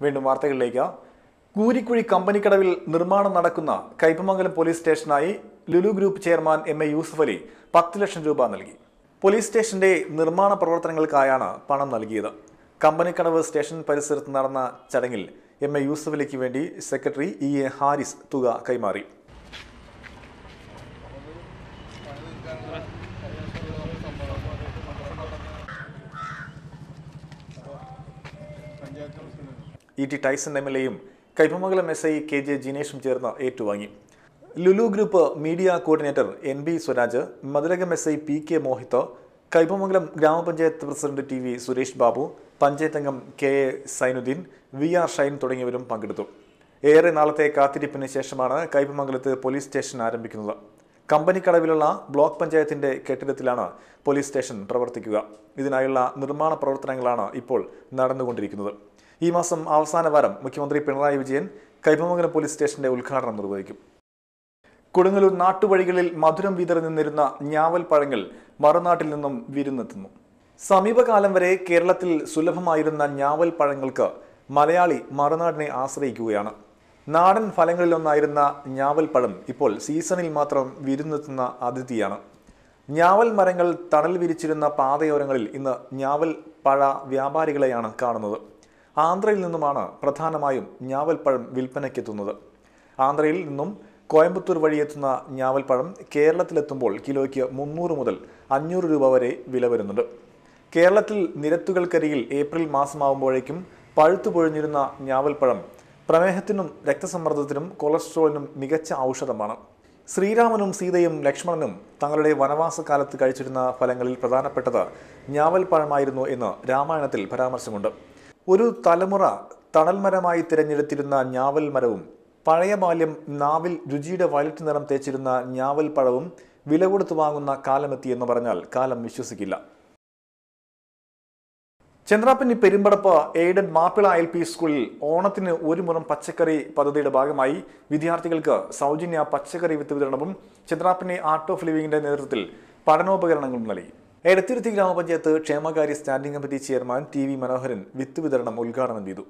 വീണ്ടും വാർത്തകളിലേക്ക് കൂരിക്കുഴി കമ്പനിക്കടവിൽ നിർമ്മാണം നടക്കുന്ന കയ്പമംഗലം പോലീസ് സ്റ്റേഷനായി Lulu group chairman M A Yusuff Ali പത്ത് ലക്ഷം രൂപ നൽകി പോലീസ് സ്റ്റേഷന്റെ നിർമ്മാണ പ്രവർത്തനങ്ങൾക്കായാണ് പണം നൽകിയത് കമ്പനിക്കടവ് സ്റ്റേഷൻ പരിസരത്ത് നടന്ന ചടങ്ങിൽ എം എ യൂസഫ് അലിക്ക് വേണ്ടി സെക്രട്ടറി ഇ എ ഹാരിസ് തുക കൈമാറി E T Tyson M L എയും Kaipamangalam S I K J ജിനേഷും ചേർന്ന് ഏറ്റുവാങ്ങി Lulu group media coordinator N B Swaraj മധുരകം S I P K Mohith Kaipamangalam ഗ്രാമപഞ്ചായത്ത് president T V Suresh Babu panchayat അംഗം K A Zainudheen V R Shine തുടങ്ങിയവരും പങ്കെടുത്തു ഏറെ നാളത്തെ കാത്തിരിപ്പിന് ശേഷമാണ് കൈപ്പമംഗലത്ത് പോലീസ് സ്റ്റേഷൻ ആരംഭിക്കുന്നത് കമ്പനിക്കടവിലുള്ള ബ്ലോക്ക് പഞ്ചായത്തിന്റെ കെട്ടിടത്തിലാണ് പോലീസ് സ്റ്റേഷൻ പ്രവർത്തിക്കുക ഇതിനായുള്ള നിർമ്മാണ പ്രവർത്തനങ്ങളാണ് ഇപ്പോൾ നടന്നുകൊണ്ടിരിക്കുന്നത് ഈ മാസം അവസാന വാരം മുഖ്യമന്ത്രി പിണറായി വിജയൻ കൈപ്പമംഗലം പോലീസ് സ്റ്റേഷന്റെ ഉദ്ഘാടനം നിർവഹിക്കും കൊടുങ്ങല്ലൂർ നാട്ടുവഴികളിൽ മധുരം വിതറി നിന്നിരുന്ന ഞാവൽ പഴങ്ങൾ മറുനാട്ടിൽ നിന്നും വിരുന്നെത്തുന്നു സമീപകാലം വരെ കേരളത്തിൽ സുലഭമായിരുന്ന ഞാവൽ പഴങ്ങൾക്ക് മലയാളി മറുനാടിനെ ആശ്രയിക്കുകയാണ് നാടൻ ഫലങ്ങളിലൊന്നായിരുന്ന ഞാവൽ പഴം ഇപ്പോൾ സീസണിൽ മാത്രം വിരുന്നെത്തുന്ന അതിഥിയാണ് ഞാവൽ മരങ്ങൾ തണൽ വിരിച്ചിരുന്ന പാതയോരങ്ങളിൽ ഇന്ന് ഞാവൽ പഴ വ്യാപാരികളെയാണ് കാണുന്നത് ആന്ധ്രയിൽ നിന്നുമാണ് പ്രധാനമായും ഞാവൽപ്പഴം വിൽപ്പനയ്ക്കെത്തുന്നത് ആന്ധ്രയിൽ നിന്നും കോയമ്പത്തൂർ വഴി എത്തുന്ന ഞാവൽപ്പഴം കേരളത്തിലെത്തുമ്പോൾ കിലോയ്ക്ക് മുന്നൂറ് മുതൽ അഞ്ഞൂറ് രൂപ വരെ വില വരുന്നുണ്ട് കേരളത്തിൽ നിരത്തുകൾക്കരികിൽ ഏപ്രിൽ മാസമാകുമ്പോഴേക്കും പഴുത്തു പൊഴിഞ്ഞിരുന്ന ഞാവൽപ്പഴം പ്രമേഹത്തിനും രക്തസമ്മർദ്ദത്തിനും കൊളസ്ട്രോളിനും മികച്ച ഔഷധമാണ് ശ്രീരാമനും സീതയും ലക്ഷ്മണനും തങ്ങളുടെ വനവാസകാലത്ത് കഴിച്ചിരുന്ന ഫലങ്ങളിൽ പ്രധാനപ്പെട്ടത് ഞാവൽപ്പഴമായിരുന്നു എന്ന് രാമായണത്തിൽ പരാമർശമുണ്ട് ഒരു തലമുറ തണൽമരമായി തിരഞ്ഞെടുത്തിരുന്ന ഞാവൽ മരവും പഴയ ബാല്യം നാവിൽ രുചിയുടെ വയലറ്റ് നിറം തേച്ചിരുന്ന ഞാവൽ പഴവും വില കൊടുത്തു വാങ്ങുന്ന കാലമെത്തി എന്ന് പറഞ്ഞാൽ കാലം വിശ്വസിക്കില്ല ചന്ദ്രാപ്പന്നി Perumpadappu aided Mappila L P സ്കൂളിൽ ഓണത്തിന് ഒരു മുറം പച്ചക്കറി പദ്ധതിയുടെ ഭാഗമായി വിദ്യാർത്ഥികൾക്ക് സൗജന്യ പച്ചക്കറി വിത്ത് വിതരണവും ചന്ദ്രാപ്പന്നി ആർട്ട് ഓഫ് ലിവിംഗിന്റെ നേതൃത്വത്തിൽ പഠനോപകരണങ്ങളും നൽകി എടത്തിരുത്തി ഗ്രാമപഞ്ചായത്ത് ക്ഷേമകാര്യ standing committee chairman T V Manoharan വിത്ത് വിതരണം ഉദ്ഘാടനം ചെയ്തു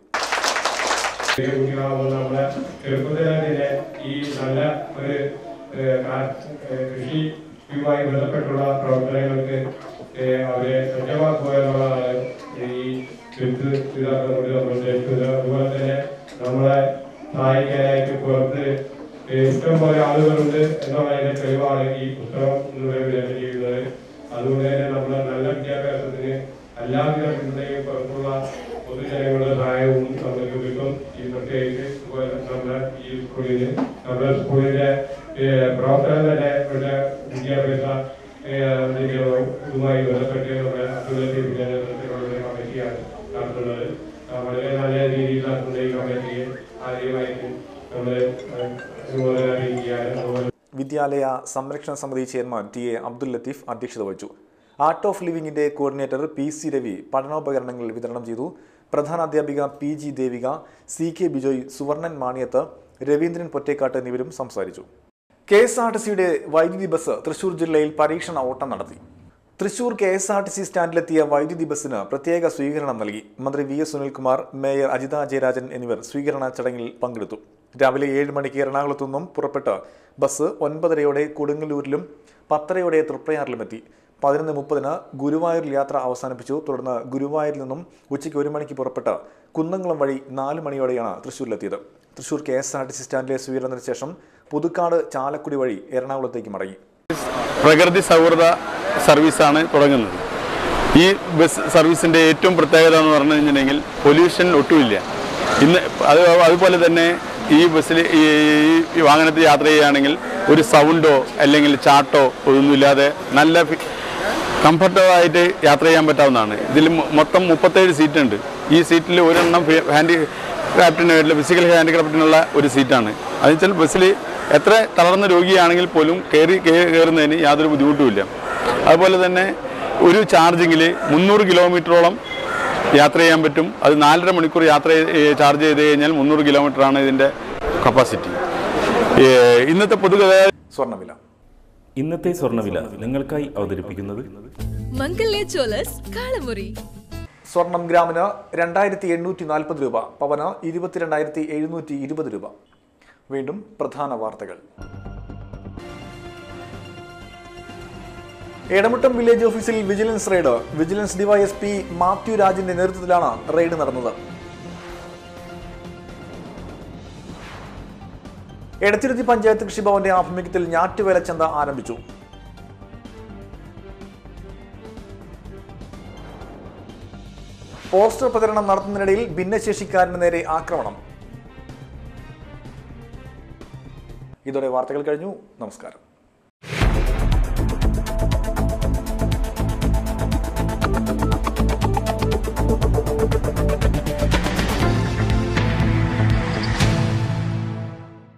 ചെറിയ കുട്ടികളാകുമ്പോൾ നമ്മുടെ ചെറുപ്പത്തിൽ തന്നെ ഈ നല്ല ഒരു ഏഹ്, കാ- ഏഹ്, കൃഷിയുമായി ബന്ധപ്പെട്ടുള്ള പ്രവർത്തനങ്ങൾക്ക് ഏഹ്, അവരെ സജ്ജമാക്കുക എന്നുള്ളതാണ് ഈ വിത്ത് വിതരണം കൊണ്ട് നമ്മൾ ഉദ്ദേശിക്കുന്നത് അതുപോലെ തന്നെ നമ്മളെ സഹായിക്കാനായിട്ട് പുറത്ത് ഏഹ്, ഇഷ്ടം പോലെ ആളുകളുണ്ട് എന്നുള്ളതിന്റെ തെളിവാണ് ഈ പുസ്തകം ഇവിടെ വിതരണം ചെയ്യുന്നത് അതുകൊണ്ട് തന്നെ നമ്മുടെ നല്ല വിദ്യാഭ്യാസത്തിന് എല്ലാവിധ പിന്തുണയും പുറത്തുള്ള പൊതുജനങ്ങളുടെ സഹായവും നമുക്ക് കിട്ടും ഈ പ്രത്യേകിച്ച് ഇതുപോലെ നമ്മുടെ ഈ സ്കൂളിന് നമ്മുടെ സ്കൂളിന്റെ ഏഹ്, പ്രവർത്തനം തന്നെ ഇവിടെ വിദ്യാഭ്യാസ ഏഹ്, ഇതിന്റെ ഇതുമായി ബന്ധപ്പെട്ട് നമ്മുടെ അഭിവൃദ്ധി വിദ്യാഭ്യാസത്തിനുള്ള കമ്മിറ്റിയാണ് നടത്തുന്നത് ആ, വളരെ നല്ല രീതിയിൽ നടത്തുന്ന ഈ കമ്മിറ്റിയെ ആദ്യമായിട്ട് നമ്മൾ ഇതുപോലെ അറിയിക്കുകയാണ് അതുപോലെ വിദ്യാലയ സംരക്ഷണ സമിതി chairman T A Abdul Latheef അധ്യക്ഷത വഹിച്ചു ആർട്ട് ഓഫ് ലിവിംഗിന്റെ കോർഡിനേറ്റർ പി സി രവി പഠനോപകരണങ്ങൾ വിതരണം ചെയ്തു പ്രധാനാധ്യാപിക P G Devika C K Bijoy Suvarnan Maniyath Raveendran Pottekkat എന്നിവരും സംസാരിച്ചു കെ എസ് ആർ ടി സിയുടെ വൈദ്യുതി ബസ് തൃശൂർ ജില്ലയിൽ പരീക്ഷണ ഓട്ടം നടത്തി Thrissur K S R T C സ്റ്റാൻഡിലെത്തിയ വൈദ്യുതി ബസ്സിന് പ്രത്യേക സ്വീകരണം നൽകി മന്ത്രി V S Sunilkumar mayor Ajitha Jayarajan എന്നിവർ സ്വീകരണ ചടങ്ങിൽ പങ്കെടുത്തു രാവിലെ ഏഴ് മണിക്ക് എറണാകുളത്തു നിന്നും പുറപ്പെട്ട ബസ് ഒൻപതരയോടെ കൊടുങ്ങല്ലൂരിലും പത്തരയോടെ തൃപ്രയാറിലുമെത്തി പതിനൊന്ന് മുപ്പതിന് ഗുരുവായൂരിൽ യാത്ര അവസാനിപ്പിച്ചു തുടർന്ന് ഗുരുവായൂരിൽ നിന്നും ഉച്ചയ്ക്ക് ഒരു മണിക്ക് പുറപ്പെട്ട് കുന്നംകുളം വഴി നാല് മണിയോടെയാണ് തൃശ്ശൂരിലെത്തിയത് Thrissur K S R T C സ്റ്റാൻഡിലെ സ്വീകരണത്തിന് ശേഷം പുതുക്കാട് ചാലക്കുടി വഴി എറണാകുളത്തേക്ക് മടങ്ങി പ്രകൃതി സൗഹൃദ സർവീസാണ് തുടങ്ങുന്നത് ഈ ബസ് സർവീസിൻ്റെ ഏറ്റവും പ്രത്യേകത എന്ന് പറഞ്ഞു കഴിഞ്ഞിട്ടുണ്ടെങ്കിൽ പൊല്യൂഷൻ ഒട്ടുമില്ല ഇന്ന് അത് അതുപോലെ തന്നെ ഈ ബസ്സിൽ ഈ ഈ വാഹനത്തിൽ യാത്ര ചെയ്യുകയാണെങ്കിൽ ഒരു സൗണ്ടോ അല്ലെങ്കിൽ ചാട്ടോ ഒന്നുമില്ലാതെ നല്ല കംഫർട്ടബിളായിട്ട് യാത്ര ചെയ്യാൻ പറ്റാവുന്നതാണ് ഇതിൽ മൊ- മൊത്തം മുപ്പത്തേഴ് സീറ്റ് ഉണ്ട് ഈ സീറ്റിൽ ഒരെണ്ണം ഫി- ഹാൻഡി ക്രാഫ്റ്റിന് വേണ്ടിയുള്ള ഫിസിക്കൽ ഹാൻഡിക്രാഫ്റ്റിനുള്ള ഒരു സീറ്റാണ് അത് വെച്ചാൽ ബസ്സിൽ എത്ര തളർന്ന രോഗിയാണെങ്കിൽ പോലും കയറി കേ- കയറുന്നതിന് യാതൊരു ബുദ്ധിമുട്ടുമില്ല അതുപോലെ തന്നെ ഒരു ചാർജിങ്ങിൽ മുന്നൂറ് കിലോമീറ്ററോളം യാത്ര ചെയ്യാൻ പറ്റും അത് നാലര മണിക്കൂർ യാത്ര ചെയ്ത് ഏ, ചാർജ് ചെയ്ത് കഴിഞ്ഞാൽ മുന്നൂറ് കിലോമീറ്ററാണ് ഇതിൻ്റെ കപ്പാസിറ്റി ഏ, ഇന്നത്തെ പൊതുഗതാഗത സ്വർണ്ണവില ഇന്നത്തെ സ്വർണ്ണവില നിങ്ങൾക്കായി അവതരിപ്പിക്കുന്നത് മംഗല്യ ജ്വല്ലേഴ്സ് കാളമുറി സ്വർണം ഗ്രാമിന് രണ്ടായിരത്തി എണ്ണൂറ്റി നാൽപ്പത് രൂപ പവന് ഇരുപത്തിരണ്ടായിരത്തി എഴുന്നൂറ്റി ഇരുപത് രൂപ വീണ്ടും പ്രധാന വാർത്തകൾ എടമുട്ടം വില്ലേജ് ഓഫീസിൽ vigilance raid vigilance DYSP Mathew രാജിന്റെ നേതൃത്വത്തിലാണ് റെയ്ഡ് നടന്നത് എടത്തിരുത്തി പഞ്ചായത്ത് കൃഷിഭവന്റെ ആഭിമുഖ്യത്തിൽ ഞാറ്റുവേല ചന്ത ആരംഭിച്ചു പോസ്റ്റർ പ്രചരണം നടത്തുന്നതിനിടയിൽ ഭിന്നശേഷിക്കാരന് നേരെ ആക്രമണം ഇതോടെ വാർത്തകൾ കഴിഞ്ഞു നമസ്കാരം